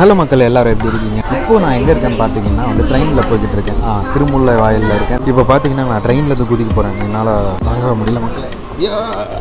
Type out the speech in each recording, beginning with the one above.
Hello மக்கள் எல்லாரும் எப்படி இருக்கீங்க இப்போ நான் எங்கே இருக்கேன்னு பார்த்தீங்கன்னா வந்து ட்ரெயினில் போய்கிட்டு இருக்கேன் ஆ திருமுல்லை வாயிலில் இருக்கேன் இப்போ பார்த்தீங்கன்னா நான் ட்ரெயினில் இருந்து குதிக்க போகிறேன் என்னால் தாங்க முடியல மக்களே யா!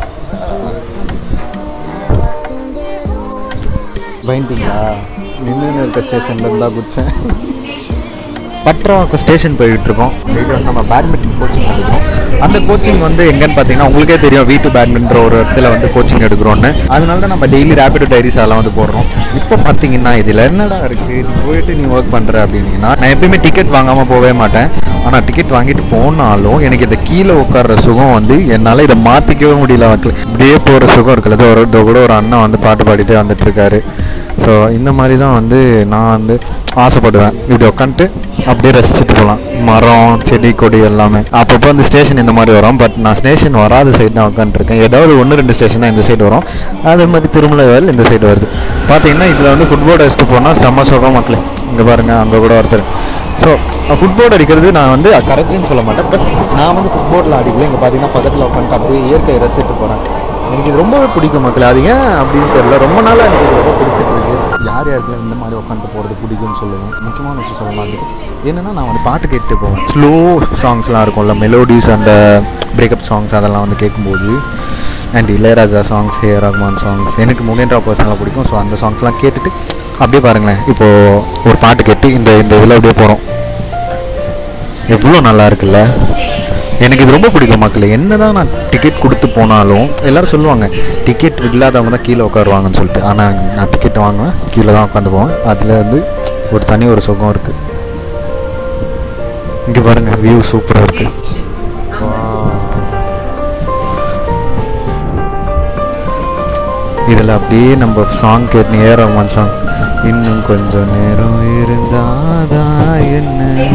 பயந்துட்டீங்களா நின்று இருக்க ஸ்டேஷனில் இருந்தால் குதிச்சேன் பட்ராவுக்கு ஸ்டேஷன் போயிட்டு இருக்கோம் இது வந்து நம்ம பேட்மிண்டன் கோச்சிங் எடுக்கிறோம் அந்த கோச்சிங் வந்து எங்கன்னு பார்த்தீங்கன்னா உங்களுக்கே தெரியும் வீட்டு பேட்மிண்டன் ஒரு இடத்துல வந்து கோச்சிங் எடுக்கிறோன்னு அதனால தான் நம்ம டெய்லி ரேபிடோ டைரிஸ் அதெல்லாம் வந்து போடுறோம் இப்போ பார்த்தீங்கன்னா இதில் என்னடா இருக்குது நீ போயிட்டு நீ ஒர்க் பண்ணுற அப்படின்னீங்கன்னா நான் எப்பயுமே டிக்கெட் வாங்காமல் போகவே மாட்டேன் ஆனால் டிக்கெட் வாங்கிட்டு போனாலும் எனக்கு இந்த கீழே உட்கார்ற சுகம் வந்து என்னால் இதை மாற்றிக்கவே முடியல மக்கள் இப்படியே போகிற சுகம் இருக்குல்ல இதோ ஒரு இதோ கூட ஒரு அண்ணன் வந்து பாட்டு பாடிட்டே வந்துட்டு இருக்காரு ஸோ இந்த மாதிரி தான் வந்து நான் வந்து ஆசைப்படுவேன் இப்படி உட்காந்துட்டு அப்படியே ரசிச்சுட்டு போகலாம் மரம் செடி கொடி எல்லாமே அப்பப்போ வந்து ஸ்டேஷன் இந்த மாதிரி வரும் பட் நான் ஸ்டேஷன் வராத சைடு தான் உட்காந்துருக்கேன் ஏதாவது ஒன்று ரெண்டு ஸ்டேஷன் தான் இந்த சைடு வரும் அதே மாதிரி திருமலை வயல் இந்த சைடு வருது பார்த்தீங்கன்னா இதில் வந்து ஃபுட்போர்டு வச்சுட்டு போனால் செம்ம சுகம் மக்களே இங்கே பாருங்கள் அங்கே கூட ஒருத்தர் ஸோ ஃபுட்போர்டு அடிக்கிறது நான் வந்து கரெக்டுன்னு சொல்ல மாட்டேன் பட் நான் வந்து ஃபுட்போர்டில் அடிக்கல இங்கே பார்த்தீங்கன்னா பக்கத்தில் உட்காந்து அப்படியே இயற்கை ரசிச்சுட்டு போகிறேன் எனக்கு இது ரொம்பவே பிடிக்கும் மக்கள் அது ஏன் அப்படின்னு தெரியல ரொம்ப நாளாக எனக்கு இது ரொம்ப பிடிச்சிட்டு இருக்கு யார் யாருக்கு இந்த மாதிரி உட்காந்து போகிறது பிடிக்கும்னு சொல்லுவேன் முக்கியமான விஷயம் சொல்ல மாதிரி என்னென்னா நான் வந்து பாட்டு கேட்டு போவேன் ஸ்லோ சாங்ஸ்லாம் இருக்கும்ல மெலோடிஸ் அந்த பிரேக்கப் சாங்ஸ் அதெல்லாம் வந்து கேட்கும்போது and Ilaiyaraaja songs A Rahman songs எனக்கு முகேந்திரா பர்சனலாக பிடிக்கும் ஸோ அந்த சாங்ஸ்லாம் கேட்டுட்டு அப்படியே பாருங்களேன் இப்போது ஒரு பாட்டு கேட்டு இந்த இந்த இதில் அப்படியே போகிறோம் எவ்வளோ நல்லா இருக்குல்ல எனக்கு இது ரொம்ப பிடிக்கும் மக்கள் என்ன தான் நான் டிக்கெட் கொடுத்து போனாலும் எல்லாரும் சொல்லுவாங்க டிக்கெட் இல்லாதவங்க தான் கீழே உட்காருவாங்கன்னு சொல்லிட்டு ஆனால் நான் டிக்கெட் வாங்குவேன் கீழே தான் உட்காந்து போவேன் அதில் வந்து ஒரு தனி ஒரு சுகம் இருக்குது இங்கே பாருங்கள் வியூ சூப்பராக இருக்குது இதில் அப்படியே நம்ம சாங் கேட்டு ஏ ரஹ்மான் சாங் இன்னும் கொஞ்சம் நேரம் இருந்தாதா என்ன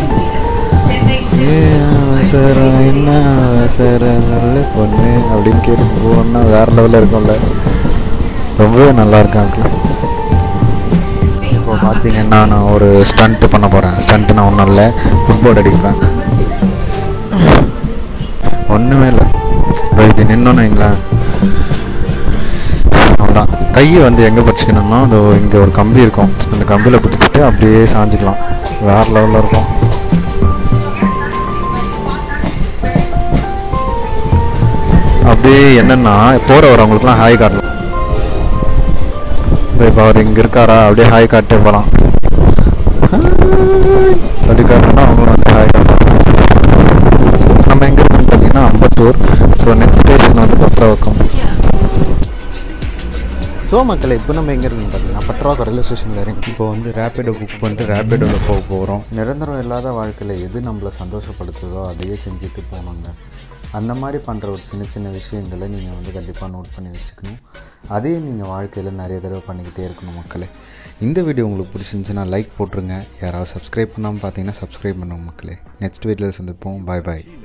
ஏன் அவசரம் என்ன அவசரம் நல்ல பொண்ணு அப்படின்னு கேட்டு போனா வேற லெவலில் இருக்கும்ல ரொம்பவே நல்லா இருக்காங்க இப்போ பார்த்தீங்கன்னா நான் ஒரு ஸ்டண்ட்டு பண்ண போகிறேன் ஸ்டண்ட்டு நான் ஒன்றும் இல்லை ஃபுட்பால் அடிக்கிறேன் ஒன்றுமே இல்லை இப்போ இப்படி நின்னோன்னு வைங்களேன் அவ்வளோதான் கையை வந்து எங்கே பிடிச்சிக்கணும்னா அது இங்கே ஒரு கம்பி இருக்கும் அந்த கம்பியில் பிடிச்சிட்டு அப்படியே சாஞ்சிக்கலாம் வேறு லெவலில் இருக்கும் அப்படியே என்னென்னா போகிற வரவங்களுக்குலாம் ஹாய் காட்டலாம் இப்போ அவர் இங்கே இருக்காரா அப்படியே ஹாய் காட்டே போகலாம் அப்படி காட்டணும்னா அவங்களும் வந்து ஹாய் காட்டலாம் நம்ம எங்கே இருக்கோம்னு பார்த்தீங்கன்னா அம்பத்தூர் ஸோ நெக்ஸ்ட் ஸ்டேஷன் வந்து பத்ரவக்கம் ஸோ மக்களை இப்போ நம்ம எங்கே இருக்குன்னு பார்த்தீங்கன்னா பட்ராக் ரயில்வே ஸ்டேஷனில் இறங்கி இப்போ வந்து ரேப்பிடோ புக் பண்ணிட்டு ரேப்பிடோவில் போக போகிறோம் நிரந்தரம் இல்லாத வாழ்க்கையில் எது நம்மளை சந்தோஷப்படுத்துதோ அதையே செஞ்சுட்டு போகணுங்க அந்த மாதிரி பண்ணுற ஒரு சின்ன சின்ன விஷயங்களை நீங்கள் வந்து கண்டிப்பாக நோட் பண்ணி வச்சுக்கணும் அதே நீங்கள் வாழ்க்கையில் நிறைய தடவை பண்ணிக்கிட்டே இருக்கணும் மக்களே இந்த வீடியோ உங்களுக்கு பிடிச்சிருந்துச்சுன்னா லைக் போட்டுருங்க யாராவது சப்ஸ்கிரைப் பண்ணாமல் பார்த்தீங்கன்னா சப்ஸ்கிரைப் பண்ணுங்க மக்களே நெக்ஸ்ட் வீடியோவில் சந்திப்போம் பாய் பாய்